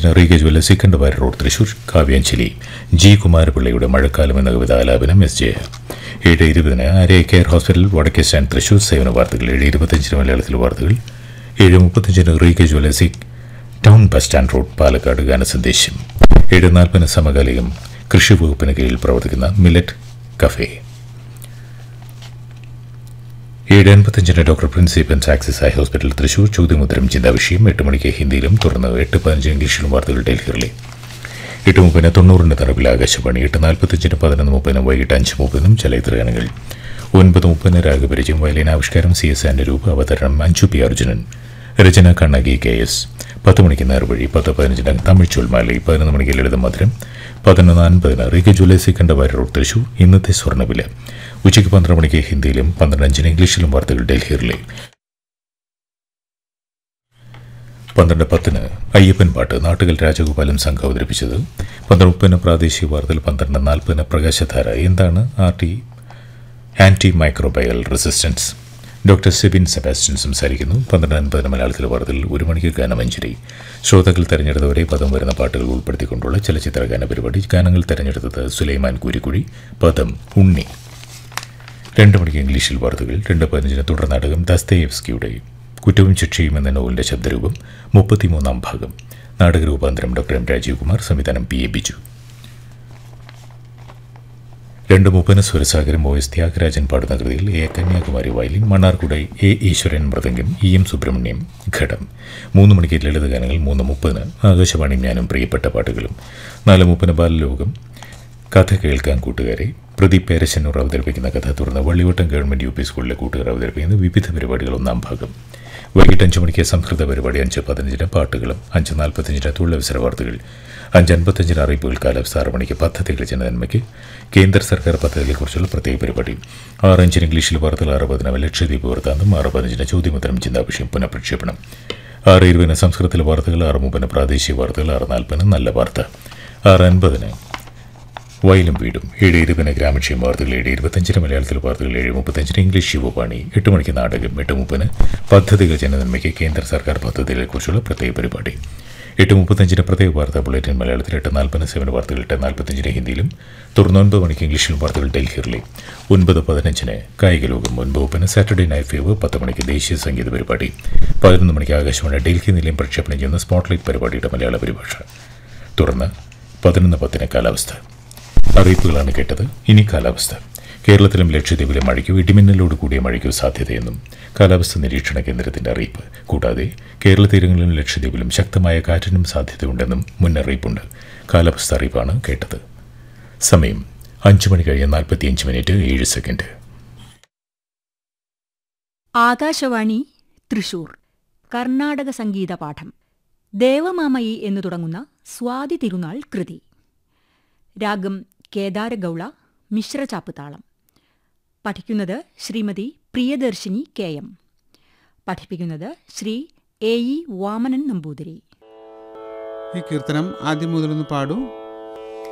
അഞ്ചിന് റീഗ jewellery Sikkandavari road Thrissur കാവ്യാഞ്ജലി ജി കുമാരപിള്ളയുടെ മഴക്കാലം എന്ന കവിത ആലാപനം എസ് ജെ ഏഴ് ഇരുപതിന് ആര്യ കെയർ ഹോസ്പിറ്റൽ വടക്കേ സ്റ്റാൻഡ് തൃശൂർ സേവന വാർത്തകൾ ഏഴ് ഇരുപത്തഞ്ചിന് മലയാളത്തിൽ വാർത്തകൾ ഏഴ് മുപ്പത്തഞ്ചിന് റീഗ jewellery C town bus stand road Palakkad ഗാനസന്ദേശം ഏഴ് നാൽപ്പതിന് സമകാലികം കൃഷി വകുപ്പിന് കീഴിൽ പ്രവർത്തിക്കുന്ന മില്ലറ്റ് കഫേ ഏഴ് എൺപത്തഞ്ചിന് ഡോക്ടർ പ്രിൻസിപ്പൻസ് ആക്സിസ് ഐ ഹോസ്പിറ്റൽ തൃശൂർ ചോദ്യമുത്തരം ചിന്താവിഷയം എട്ട് മണിക്ക് ഹിന്ദിയിലും തുടർന്ന് എട്ട് പതിനഞ്ച് ഇംഗ്ലീഷിലും വാർത്തകൾ ഡൽഹിയിലെ എട്ട് മുപ്പതിന് തൊണ്ണൂറിന് തറവിൽ ആകാശവാണി എട്ട് നാൽപ്പത്തഞ്ചിന് പതിനൊന്ന് മുപ്പതിനും വൈകിട്ട് അഞ്ച് മുപ്പതിനും ചലച്ചിത്രഗാനങ്ങൾ ഒൻപത് മുപ്പതിന് രാഗപരിചയം വയലിൻ ആവിഷ്കാരം സി എസ് ആൻഡ് രൂപ അവതരണം അഞ്ചു പി അർജുനൻ രചന കണ്ണകി കെ എസ് പത്ത് മണിക്ക് നേർവഴി പത്ത് പതിനഞ്ചിന് തമിഴ് ചൊൽമാലി പതിനൊന്ന് മണിക്ക് ലളിത മധുരം പതിനൊന്ന് അൻപതിന് റിക ജൂലൈ സിക്കണ്ടവാരി റോഡ് തൃശൂർ ഇന്നത്തെ സ്വർണ്ണവില ഉച്ചയ്ക്ക് പന്ത്രണ്ട് മണിക്ക് ഹിന്ദിയിലും പന്ത്രണ്ട് അഞ്ചിന് ഇംഗ്ലീഷിലും വാർത്തകൾ ഡൽഹിയിലെ പന്ത്രണ്ട് പത്തിന് അയ്യപ്പൻ പാട്ട് നാട്ടുകൽ രാജഗോപാലൻ സംഘം അവതരിപ്പിച്ചത് പന്ത്രണ്ട് മുപ്പതിന് പ്രാദേശിക വാർത്തകൾ പന്ത്രണ്ട് നാൽപ്പതിന് പ്രകാശധാര എന്താണ് R T antimicrobial resistance doctor Sebin Sebastian സംസാരിക്കുന്നു പന്ത്രണ്ട് അൻപതിന് മലയാളത്തിലെ വാർത്തകൾ ഒരു മണിക്ക് ഗാനമഞ്ജരി ശ്രോതാക്കൾ തെരഞ്ഞെടുത്തവരെ പദം വരുന്ന പാട്ടുകൾ ഉൾപ്പെടുത്തിക്കൊണ്ടുള്ള ചലച്ചിത്ര ഗാന പരിപാടി ഗാനങ്ങൾ തെരഞ്ഞെടുത്തത് സുലൈമാൻ കുരിക്കുഴി പദം ഉണ്ണി രണ്ട് മണിക്ക് ഇംഗ്ലീഷിൽ വാർത്തകൾ രണ്ട് പതിനഞ്ചിന് തുടർ നാടകം ദസ്തയേവ്സ്കിയുടെ കുറ്റവും ശിക്ഷയും എന്ന നോവലിന്റെ ശബ്ദരൂപം മുപ്പത്തിമൂന്നാം ഭാഗം നാടകരൂപാന്തരം ഡോക്ടർ എം രാജീവ് കുമാർ സംവിധാനം പി എ ബിജു രണ്ട് മുപ്പതിന് സ്വരസാഗരം ഒ എസ് ത്യാഗരാജൻ പാടുന്ന കൃതിയിൽ A Kanyakumari violin Mannarkuda A Eswaran മൃദംഗം ഇ എം സുബ്രഹ്മണ്യം ഘടം മൂന്ന് മണിക്ക് ലളിതഗാനങ്ങൾ മൂന്ന് മുപ്പതിന് ആകാശവാണി ഞാനും പ്രിയപ്പെട്ട പാട്ടുകളും നാല് മുപ്പതിന് ബാലലോകം കഥ കേൾക്കാൻ കൂട്ടുകാരെ പ്രദീപ് പേരശന്നൂർ അവതരിപ്പിക്കുന്ന കഥ തുടർന്ന് വള്ളിവട്ടം ഗവൺമെന്റ് യു പി സ്കൂളിലെ കൂട്ടുകാർ അവതരിപ്പിക്കുന്ന വിവിധ പരിപാടികൾ ഒന്നാം ഭാഗം വൈകിട്ട് അഞ്ച് മണിക്ക് സംസ്കൃത പരിപാടി അഞ്ച് പതിനഞ്ചിന് പാട്ടുകളും അഞ്ച് നാൽപ്പത്തഞ്ചിന് തൊഴിലവസര വാർത്തകൾ അഞ്ച് അൻപത്തഞ്ചിന് അറിയിപ്പുകൾ കാലാവസ്ഥ ആറ് മണിക്ക് പദ്ധതികൾ ജനനന്മയ്ക്ക് കേന്ദ്ര സർക്കാർ പദ്ധതികളെക്കുറിച്ചുള്ള പ്രത്യേക പരിപാടി ആറ് അഞ്ചിന് ഇംഗ്ലീഷിൽ വാർത്തകൾ ആറ് പതിന് ലക്ഷദ്വീപ് വൃത്താന്തം ആറ് പതിനഞ്ചിന് ചോദ്യോത്തരം ചിന്താവിഷയം പുനഃപ്രക്ഷേപണം ആറ് ഇരുപതിന് സംസ്കൃതത്തിലെ വാർത്തകൾ ആറ് മുപ്പതിന് പ്രാദേശിക വാർത്തകൾ ആറ് നാൽപ്പതിന് നല്ല വാർത്ത ആറ് അൻപതിന് വയലും വീടും ഏഴ് ഇരുപതിന് ഗ്രാമക്ഷേമ വാർത്തകൾ ഏഴ് ഇരുപത്തഞ്ചിന് മലയാളത്തിലെ വാർത്തകൾ ഏഴ് മുപ്പത്തഞ്ചിന് ഇംഗ്ലീഷ് ശിവപാണി എട്ട് മണിക്ക് നാടകം എട്ട് മുപ്പതിന് പദ്ധതികൾ ജനനന്മയ്ക്ക് കേന്ദ്ര സർക്കാർ പദ്ധതികളെക്കുറിച്ചുള്ള പ്രത്യേക പരിപാടി എട്ട് മുപ്പത്തഞ്ചിന് പ്രത്യേക വാർത്താ ബുള്ളറ്റിൻ മലയാളത്തിൽ എട്ട് നാൽപ്പതിന് സേവന വാർത്തകൾ എട്ട് നാൽപ്പത്തഞ്ചിന് ഹിന്ദിയിലും തുടർന്ന് ഒൻപത് മണിക്ക് ഇംഗ്ലീഷിലും വാർത്തകൾ ഡൽഹിയിലെ ഒൻപത് പതിനഞ്ചിന് കായിക ലോകം ഒൻപത് മുപ്പതിന് സാറ്റർഡേ നൈറ്റ് ഫീവ് പത്ത് മണിക്ക് ദേശീയ സംഗീത പരിപാടി പതിനൊന്ന് മണിക്ക് ആകാശവാണി ഡൽഹി നിലയം പ്രക്ഷേപണം ചെയ്യുന്ന സ്പോട്ട്ലൈറ്റ് പരിപാടിയുടെ മലയാള പരിഭാഷ തുടർന്ന് പതിനൊന്ന് പത്തിന് കാലാവസ്ഥ അറിയിപ്പുകളാണ് കേട്ടത് ഇനി കാലാവസ്ഥ കേരളത്തിലും ലക്ഷദ്വീപിലും മഴയ്ക്കോ ഇടിമിന്നലോട് കൂടിയ മഴയ്ക്കോ സാധ്യതയെന്നും കാലാവസ്ഥ നിരീക്ഷണ കേന്ദ്രത്തിന്റെ അറിയിപ്പ് കൂടാതെ കേരള തീരങ്ങളിലും ലക്ഷദ്വീപിലും ശക്തമായ കാറ്റിനും സാധ്യതയുണ്ടെന്നും മുന്നറിയിപ്പുണ്ട് കാലാവസ്ഥ അറിയിപ്പാണ് കേട്ടത് സമയം അഞ്ച് മണി കഴിഞ്ഞ് നാൽപ്പത്തിയഞ്ച് മിനിറ്റ് ഏഴ് സെക്കൻഡ് ആകാശവാണി തൃശൂർ കർണാടക സംഗീത പാഠം ദേവമാമയി എന്നു തുടങ്ങുന്ന സ്വാതി തിരുനാൾ കൃതി രാഗം കേദാരഗൗള മിശ്രചാപ്പ് താളം പഠിക്കുന്നത് ശ്രീമതി പ്രിയദർശിനി കെ എം പഠിപ്പിക്കുന്നത് ശ്രീ എ ഇ വാമനൻ നമ്പൂതിരി ഈ കീർത്തനം ആദ്യം മുതലൊന്ന് പാടൂ